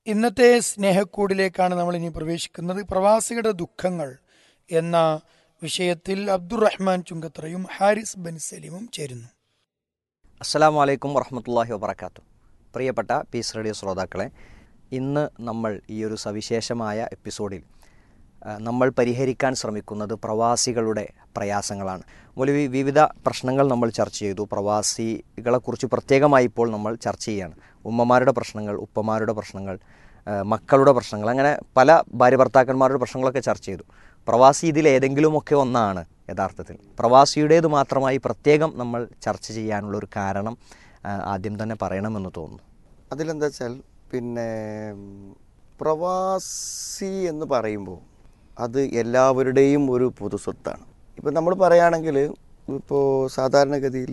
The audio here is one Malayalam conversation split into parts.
ഇന്നത്തെ സ്നേഹക്കൂടിലേക്കാണ് നമ്മൾ ഇനി പ്രവേശിക്കുന്നത് പ്രവാസികളുടെ ദുഃഖങ്ങൾ എന്ന വിഷയത്തിൽ അബ്ദുറഹ്മാൻ ചുങ്കത്രയും ഹാരിസ് ബൻ സലീമും ചേരുന്നു അസ്സലാമു അലൈക്കും വറഹമത്തല്ലാഹി വബർക്കാത്തു പ്രിയപ്പെട്ട പീസ് റേഡിയോ ശ്രോതാക്കളെ ഇന്ന് നമ്മൾ ഈ ഒരു സവിശേഷമായ എപ്പിസോഡിൽ ആ, നമ്മൾ പരിഹരിക്കാൻ ശ്രമിക്കുന്നത് പ്രവാസികളുടെ പ്രയാസങ്ങളാണ് മൊലവി വിവിധ പ്രശ്നങ്ങൾ നമ്മൾ ചർച്ച ചെയ്തു പ്രവാസികളെക്കുറിച്ച് പ്രത്യേകമായി ഇപ്പോൾ നമ്മൾ ചർച്ച ചെയ്യുകയാണ് ഉമ്മമാരുടെ പ്രശ്നങ്ങൾ ഉപ്പമാരുടെ പ്രശ്നങ്ങൾ ആ, മക്കളുടെ പ്രശ്നങ്ങൾ അങ്ങനെ പല ഭാര്യ ഭർത്താക്കന്മാരുടെ പ്രശ്നങ്ങളൊക്കെ ചർച്ച ചെയ്തു പ്രവാസി ഇതിൽ ഏതെങ്കിലുമൊക്കെ ഒന്നാണ് യഥാർത്ഥത്തിൽ പ്രവാസിയുടേത് മാത്രമായി പ്രത്യേകം നമ്മൾ ചർച്ച ചെയ്യാനുള്ള ഒരു കാരണം ആ, ആദ്യം തന്നെ പറയണമെന്ന് തോന്നുന്നു അതിലെന്താ വെച്ചാൽ പിന്നെ ഉം, പ്രവാസി എന്ന് പറയുമ്പോൾ അത് എല്ലാവരുടെയും ഒരു പൊതുസ്വത്താണ് ഇപ്പം നമ്മൾ പറയുകയാണെങ്കിൽ ഇപ്പോൾ സാധാരണഗതിയിൽ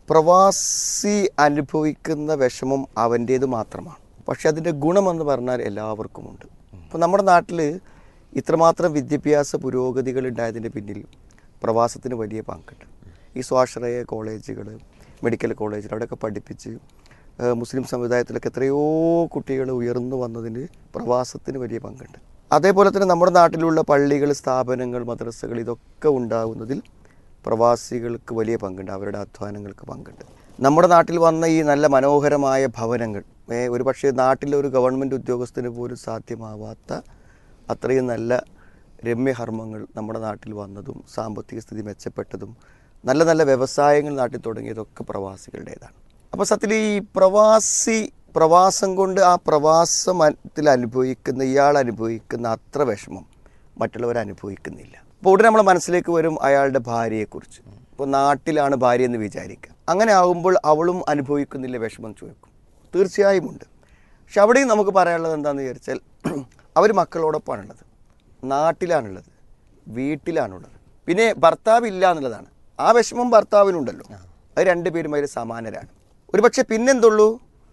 പ്രവാസി അനുഭവിക്കുന്ന വിഷമം അവൻ്റേത് മാത്രമാണ് പക്ഷെ അതിൻ്റെ ഗുണമെന്ന് പറഞ്ഞാൽ എല്ലാവർക്കുമുണ്ട് ഇപ്പോൾ നമ്മുടെ നാട്ടിൽ ഇത്രമാത്രം വിദ്യാഭ്യാസ പുരോഗതികൾ ഉണ്ടായതിൻ്റെ പിന്നിൽ പ്രവാസത്തിന് വലിയ പങ്കുണ്ട് ഈ സ്വാശ്രയ കോളേജുകൾ മെഡിക്കൽ കോളേജുകൾ അവിടെയൊക്കെ പഠിപ്പിച്ച് ഏഹ് മുസ്ലിം സമുദായത്തിലൊക്കെ എത്രയോ കുട്ടികൾ ഉയർന്നു വന്നതിന് പ്രവാസത്തിന് വലിയ പങ്കുണ്ട് അതേപോലെ തന്നെ നമ്മുടെ നാട്ടിലുള്ള പള്ളികൾ സ്ഥാപനങ്ങൾ മദ്രസകൾ ഇതൊക്കെ ഉണ്ടാകുന്നതിൽ പ്രവാസികൾക്ക് വലിയ പങ്കുണ്ട് അവരുടെ അധ്വാനങ്ങൾക്ക് പങ്കുണ്ട് നമ്മുടെ നാട്ടിൽ വന്ന ഈ നല്ല മനോഹരമായ ഭവനങ്ങൾ ഏ, ഒരു പക്ഷേ നാട്ടിലെ ഒരു ഗവൺമെൻറ് ഉദ്യോഗസ്ഥന് പോലും സാധ്യമാവാത്ത അത്രയും നല്ല രമ്യഹർമ്മങ്ങൾ നമ്മുടെ നാട്ടിൽ വന്നതും സാമ്പത്തിക സ്ഥിതി മെച്ചപ്പെട്ടതും നല്ല നല്ല വ്യവസായങ്ങൾ നാട്ടിൽ തുടങ്ങിയതൊക്കെ പ്രവാസികളുടേതാണ് അപ്പോൾ സത്യത്തിൽ ഈ പ്രവാസി പ്രവാസം കൊണ്ട് ആ പ്രവാസത്തിൽ അനുഭവിക്കുന്ന ഇയാൾ അനുഭവിക്കുന്ന അത്ര വിഷമം മറ്റുള്ളവർ അനുഭവിക്കുന്നില്ല അപ്പോൾ ഉടനെ നമ്മളെ മനസ്സിലേക്ക് വരും അയാളുടെ ഭാര്യയെക്കുറിച്ച് ഇപ്പോൾ നാട്ടിലാണ് ഭാര്യ എന്ന് വിചാരിക്കുക അങ്ങനെ ആകുമ്പോൾ അവളും അനുഭവിക്കുന്നില്ല വിഷമം ചോദിക്കും തീർച്ചയായും ഉണ്ട് പക്ഷെ അവിടെയും നമുക്ക് പറയാനുള്ളത് എന്താണെന്ന് വിചാരിച്ചാൽ അവർ മക്കളോടൊപ്പമാണുള്ളത് നാട്ടിലാണുള്ളത് വീട്ടിലാണുള്ളത് പിന്നെ ഭർത്താവ് ഇല്ല എന്നുള്ളതാണ് ആ വിഷമം ഭർത്താവിനുണ്ടല്ലോ അത് രണ്ടുപേരും അതിൽ സമാനരാണ് ഒരു പക്ഷേ പിന്നെന്തുള്ളൂ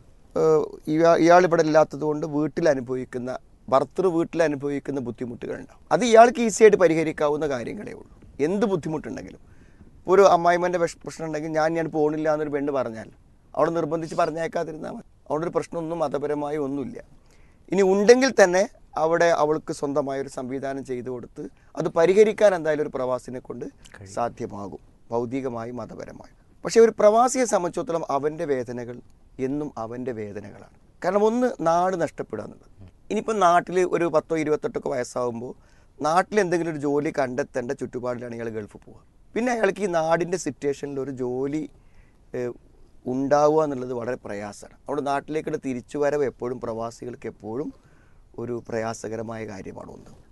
ഏഹ് ഇയാ- ഇയാൾ ഇവിടെ ഇല്ലാത്തത് കൊണ്ട് വീട്ടിൽ അനുഭവിക്കുന്ന ഭർത്തൃ വീട്ടിൽ അനുഭവിക്കുന്ന ബുദ്ധിമുട്ടുകളുണ്ടാവും അത് ഇയാൾക്ക് ഈസി ആയിട്ട് പരിഹരിക്കാവുന്ന കാര്യങ്ങളേ ഉള്ളൂ എന്ത് ബുദ്ധിമുട്ടുണ്ടെങ്കിലും ഇപ്പോൾ ഒരു അമ്മായിമ്മൻ്റെ വിഷ പ്രശ്നം ഉണ്ടെങ്കിൽ ഞാൻ ഞാൻ പോകണില്ല എന്നൊരു പെണ്ണ് പറഞ്ഞാൽ അവിടെ നിർബന്ധിച്ച് പറഞ്ഞേക്കാതിരുന്നാൽ മതി അവിടെ ഒരു പ്രശ്നമൊന്നും മതപരമായി ഒന്നുമില്ല ഇനി ഉണ്ടെങ്കിൽ തന്നെ അവിടെ അവൾക്ക് സ്വന്തമായ ഒരു സംവിധാനം ചെയ്തു കൊടുത്ത് അത് പരിഹരിക്കാൻ എന്തായാലും ഒരു പ്രവാസിനെ കൊണ്ട് സാധ്യമാകും ഭൗതികമായി മതപരമായി പക്ഷേ ഒരു പ്രവാസിയെ സംബന്ധിച്ചിടത്തോളം അവൻ്റെ വേദനകൾ എന്നും അവൻ്റെ വേദനകളാണ് കാരണം ഒന്ന് നാട് നഷ്ടപ്പെടുക എന്നുള്ളത് ഇനിയിപ്പോൾ നാട്ടിൽ ഒരു പത്തോ ഇരുപത്തെട്ടൊക്കെ വയസ്സാകുമ്പോൾ നാട്ടിൽ എന്തെങ്കിലും ഒരു ജോലി കണ്ടെത്തേണ്ട ചുറ്റുപാടിലാണ് ഇയാൾ ഗൾഫ് പോവുക പിന്നെ അയാൾക്ക് ഈ നാടിൻ്റെ സിറ്റുവേഷനിൽ ഒരു ജോലി ഏഹ്, ഉണ്ടാവുക എന്നുള്ളത് വളരെ പ്രയാസമാണ് അവിടെ നാട്ടിലേക്കുള്ള തിരിച്ചുവരവ് എപ്പോഴും പ്രവാസികൾക്ക് എപ്പോഴും ഒരു പ്രയാസകരമായ കാര്യമാണ് ഒന്ന്